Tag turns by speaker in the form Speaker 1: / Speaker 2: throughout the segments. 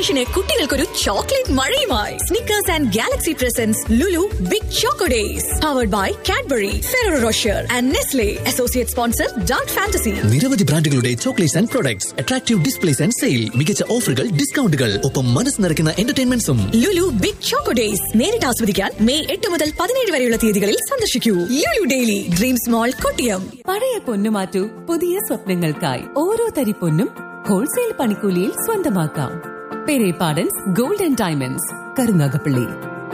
Speaker 1: വെക്കേഷന് കുട്ടികൾക്കൊരു ചോക്ലേറ്റ് മഴയുമായി Snickers and Galaxy presents Lulu big choco days powered by Cadbury Ferrero Rocher and Nestle associate sponsor Dark Fantasy
Speaker 2: നിരവധി ബ്രാൻഡുകളുടെ chocolates and products attractive displays and sale മികച്ച ഓഫറുകൾ ഡിസ്കൗണ്ടുകൾ ഒപ്പം മനസ്സ് നിറയ്ക്കുന്ന എന്റർടൈൻമെന്റ്സും
Speaker 1: ലുലു ബിഗ് ചോക്കോ ഡേയ്സ് നേരിട്ട് ആസ്വദിക്കാൻ മെയ് എട്ട് മുതൽ പതിനേഴ് വരെയുള്ള തീയതികളിൽ സന്ദർശിക്കൂ Lulu daily dreams mall Kottiyam
Speaker 3: പഴയ പൊന്നു മാറ്റൂ പുതിയ സ്വപ്നങ്ങൾക്കായി ഓരോ തരി പൊന്നും ഹോൾസെയിൽ പണിക്കൂലിയിൽ സ്വന്തമാക്കാം Perepadans gold and diamonds Karunagappally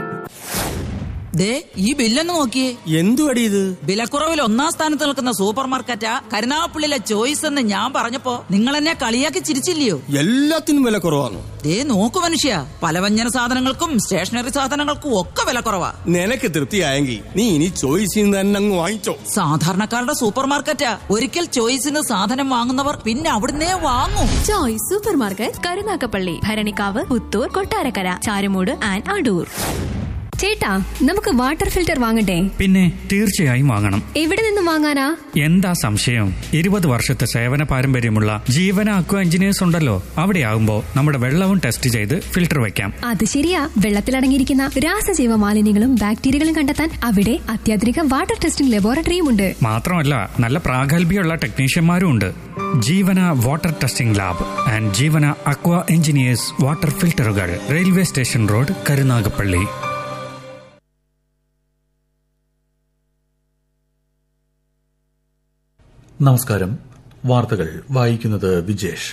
Speaker 4: ദേ ഈ ബില്ലൊന്ന് നോക്കിയേ
Speaker 5: എന്തുവടി ഇത്
Speaker 4: വിലക്കുറവിൽ ഒന്നാം സ്ഥാനത്ത് നിൽക്കുന്ന സൂപ്പർ മാർക്കറ്റാ കരുനാഗപ്പള്ളിയിലെ ചോയ്സ് എന്ന് ഞാൻ പറഞ്ഞപ്പോ നിങ്ങൾ എന്നെ കളിയാക്കി ചിരിച്ചില്ലയോ
Speaker 5: എല്ലാത്തിനും വില കുറവാണ്
Speaker 4: ദേ നോക്കു മനുഷ്യ പലവ്യഞ്ജന സാധനങ്ങൾക്കും സ്റ്റേഷനറി സാധനങ്ങൾക്കും ഒക്കെ വിലക്കുറവാ
Speaker 5: നിനക്ക് തൃപ്തിയായെങ്കിൽ നീ ഇനി ചോയ്സിൽ തന്നെ അങ്ങ് വാങ്ങിച്ചോ
Speaker 4: സാധാരണക്കാരുടെ സൂപ്പർ മാർക്കറ്റാ ഒരിക്കൽ ചോയ്സിന് സാധനം വാങ്ങുന്നവർ പിന്നെ അവിടുന്നേ വാങ്ങും
Speaker 6: choice supermarket Karunagappally Bharanikkavu Puthur Kottarakkara Charummood and Adoor ചേട്ടാ നമുക്ക് വാട്ടർ ഫിൽറ്റർ വാങ്ങണ്ടേ
Speaker 7: പിന്നെ തീർച്ചയായും വാങ്ങണം
Speaker 6: എവിടെ നിന്ന് വാങ്ങാനാ
Speaker 7: എന്താ സംശയം ഇരുപത് വർഷത്തെ സേവന പാരമ്പര്യമുള്ള ജീവന അക്വ എഞ്ചിനീയേഴ്സ് ഉണ്ടല്ലോ അവിടെ ആകുമ്പോ നമ്മുടെ വെള്ളവും ടെസ്റ്റ് ചെയ്ത് ഫിൽട്ടർ വെക്കാം
Speaker 6: അത് ശരിയാ വെള്ളത്തിലടങ്ങിയിരിക്കുന്ന രാസജീവ മാലിന്യങ്ങളും ബാക്ടീരിയകളും കണ്ടെത്താൻ അവിടെ അത്യാധുനിക വാട്ടർ ടെസ്റ്റിംഗ് ലബോറട്ടറിയും ഉണ്ട്
Speaker 7: മാത്രമല്ല നല്ല പ്രാഗൽഭ്യമുള്ള ടെക്നീഷ്യന്മാരും ഉണ്ട് Jeevana water testing lab and Jeevana aqua engineers water ഫിൽട്ടറുകൾ റെയിൽവേ സ്റ്റേഷൻ റോഡ് കരുനാഗപ്പള്ളി
Speaker 8: നമസ്കാരം വാർത്തകൾ വായിക്കുന്നത് വിജേഷ്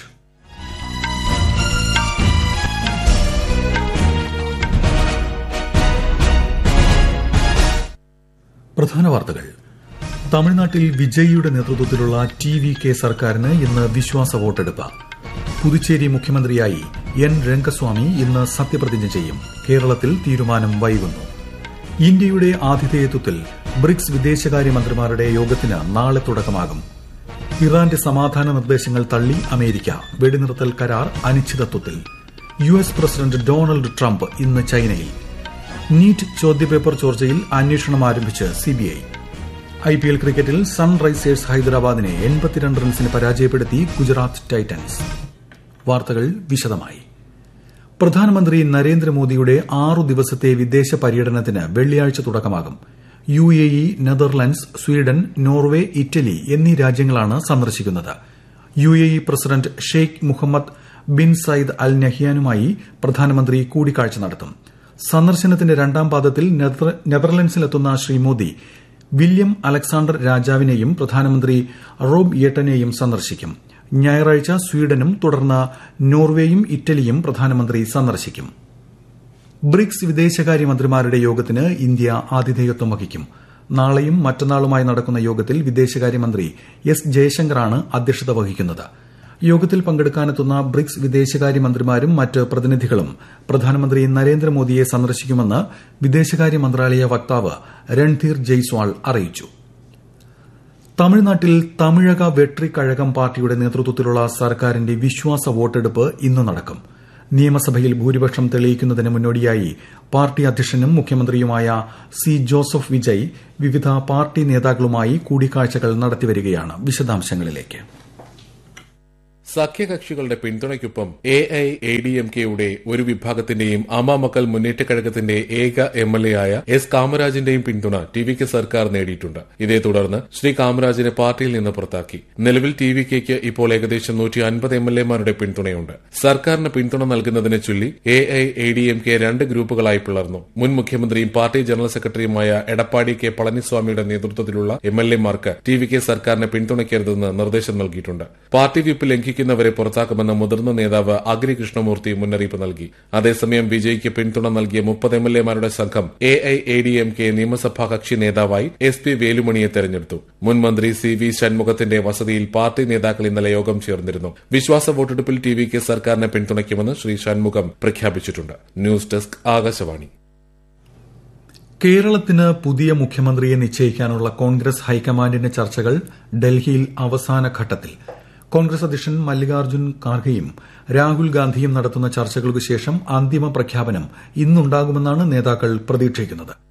Speaker 8: പ്രധാന വാർത്തകൾ തമിഴ്നാട്ടിൽ വിജയിയുടെ നേതൃത്വത്തിലുള്ള ടി വി കെ സർക്കാരിന് ഇന്ന് വിശ്വാസ വോട്ടെടുപ്പ് പുതുച്ചേരി മുഖ്യമന്ത്രിയായി എൻ രംഗസ്വാമി ഇന്ന് സത്യപ്രതിജ്ഞ ചെയ്യും കേരളത്തിൽ തീരുമാനം വൈകുന്നു ഇന്ത്യയുടെ ആതിഥേയത്വത്തിൽ ബ്രിക്സ് വിദേശകാര്യമന്ത്രിമാരുടെ യോഗത്തിന് നാളെ തുടക്കമാകും ഇറാന്റെ സമാധാന നിർദ്ദേശങ്ങൾ തള്ളി അമേരിക്ക വെടിനിർത്തൽ കരാർ അനിശ്ചിതത്വത്തിൽ U S president Donald Trump ഇന്ന് ചൈനയിൽ നീറ്റ് ചോദ്യപേപ്പർ ചോർച്ചയിൽ അന്വേഷണം ആരംഭിച്ച് സിബിഐ ഐ പി എൽ ക്രിക്കറ്റിൽ സൺറൈസേഴ്സ് ഹൈദരാബാദിനെ എൺപത്തിരണ്ട് റൺസിന് പരാജയപ്പെടുത്തി ഗുജറാത്ത് ടൈറ്റൻസ് വാർത്തകൾ വിശദമായി പ്രധാനമന്ത്രി നരേന്ദ്രമോദിയുടെ ആറു ദിവസത്തെ വിദേശ പര്യടനത്തിന് വെള്ളിയാഴ്ച തുടക്കമാകും U A E Netherlands Sweden Norway Italy എന്നീ രാജ്യങ്ങളാണ് സന്ദർശിക്കുന്നത് U A E president Sheikh Mohammed bin Zayed Al നഹ്യാനുമായി പ്രധാനമന്ത്രി കൂടിക്കാഴ്ച നടത്തും സന്ദർശനത്തിന്റെ രണ്ടാം പാദത്തിൽ നെതർലൻഡ്സിലെത്തുന്ന ശ്രീ മോദി വില്യം അലക്സാണ്ടർ രാജാവിനെയും പ്രധാനമന്ത്രി റോബ് യെട്ടനെയും സന്ദർശിക്കും ഞായറാഴ്ച സ്വീഡനും തുടർന്ന് നോർവേയും ഇറ്റലിയും പ്രധാനമന്ത്രി സന്ദർശിക്കും ബ്രിക്സ് വിദേശകാര്യമന്ത്രിമാരുടെ യോഗത്തിന് ഇന്ത്യ ആതിഥേയത്വം വഹിക്കും നാളെയും മറ്റന്നാളുമായി നടക്കുന്ന യോഗത്തിൽ വിദേശകാര്യമന്ത്രി എസ് ജയശങ്കറാണ് അധ്യക്ഷത വഹിക്കുന്നത് യോഗത്തിൽ പങ്കെടുക്കാനെത്തുന്ന ബ്രിക്സ് വിദേശകാര്യമന്ത്രിമാരും മറ്റ് പ്രതിനിധികളും പ്രധാനമന്ത്രി നരേന്ദ്രമോദിയെ സന്ദർശിക്കുമെന്ന് വിദേശകാര്യ മന്ത്രാലയ വക്താവ് രൺധീർ ജയ്സ്വാൾ അറിയിച്ചു തമിഴ്നാട്ടിൽ തമിഴക വെട്രിക്കഴകം പാർട്ടിയുടെ നേതൃത്വത്തിലുള്ള സർക്കാരിന്റെ വിശ്വാസ വോട്ടെടുപ്പ് ഇന്ന് നടക്കും നിയമസഭയിൽ ഭൂരിപക്ഷം തെളിയിക്കുന്നതിന് മുന്നോടിയായി പാർട്ടി അധ്യക്ഷനും മുഖ്യമന്ത്രിയുമായ സി ജോസഫ് വിജയ് വിവിധ പാർട്ടി നേതാക്കളുമായി കൂടിക്കാഴ്ചകൾ നടത്തിവരികയാണ് വിശദാംശങ്ങളിലേക്ക്
Speaker 9: സഖ്യകക്ഷികളുടെ പിന്തുണയ്ക്കൊപ്പം A I A D M കെയുടെ ഒരു വിഭാഗത്തിന്റെയും അമാമക്കൾ മുന്നേറ്റക്കഴകത്തിന്റെ ഏക എം എൽ എ ആയ എസ് കാമരാജിന്റെയും പിന്തുണ ടി വിക്ക് സർക്കാർ നേടിയിട്ടുണ്ട് ഇതേ തുടർന്ന് ശ്രീ കാമരാജിനെ പാർട്ടിയിൽ നിന്ന് പുറത്താക്കി നിലവിൽ ടി വി കെക്ക് ഇപ്പോൾ ഏകദേശം നൂറ്റി അൻപത് എം എൽ എമാരുടെ പിന്തുണയുണ്ട് സർക്കാരിന് പിന്തുണ നൽകുന്നതിനെ ചൊല്ലി A I A D M K രണ്ട് ഗ്രൂപ്പുകളായി പിളർന്നു മുൻ മുഖ്യമന്ത്രിയും പാർട്ടി ജനറൽ സെക്രട്ടറിയുമായ എടപ്പാടി കെ പളനിസ്വാമിയുടെ നേതൃത്വത്തിലുള്ള എം എൽ എമാർക്ക് ടി വി കെ സർക്കാരിനെ പിന്തുണയ്ക്കരുതെന്ന് നിർദ്ദേശം നൽകിയിട്ടുണ്ട് പാർട്ടി വിപ്പ് ലംഘിക്കുന്നവരെ പുറത്താക്കുമെന്ന് മുതിർന്ന നേതാവ് അഗ്രി കൃഷ്ണമൂർത്തി മുന്നറിയിപ്പ് നൽകി അതേസമയം വിജയ്ക്ക് പിന്തുണ നൽകിയ മുപ്പത് എം എൽ എമാരുടെ സംഘം A I A D M K നിയമസഭാ കക്ഷി നേതാവായി എസ് പി വേലുമണിയെ തെരഞ്ഞെടുത്തു മുൻ മന്ത്രി സി വി ഷൺമുഖത്തിന്റെ വസതിയിൽ പാർട്ടി നേതാക്കൾ ഇന്നലെ യോഗം ചേർന്നിരുന്നു വിശ്വാസ വോട്ടെടുപ്പിൽ ടി വി കെ സർക്കാരിനെ പിന്തുണയ്ക്കുമെന്ന് ശ്രീ ഷൺമുഖം പ്രഖ്യാപിച്ചിട്ടുണ്ട് ന്യൂസ് ഡെസ്ക് ആകാശവാണി
Speaker 8: കേരളത്തിന് പുതിയ മുഖ്യമന്ത്രിയെ നിശ്ചയിക്കാനുള്ള കോൺഗ്രസ് ഹൈക്കമാൻഡിന്റെ ചർച്ചകൾ ഡൽഹിയിൽ അവസാന ഘട്ടത്തിൽ കോൺഗ്രസ് അധ്യക്ഷൻ മല്ലികാർജ്ജുൻ ഖാർഗെയും രാഹുൽ ഗാന്ധിയും നടത്തുന്ന ചർച്ചകൾക്കു ശേഷം അന്തിമ പ്രഖ്യാപനം ഇന്നുണ്ടാകുമെന്നാണ് നേതാക്കൾ പ്രതീക്ഷിക്കുന്നത്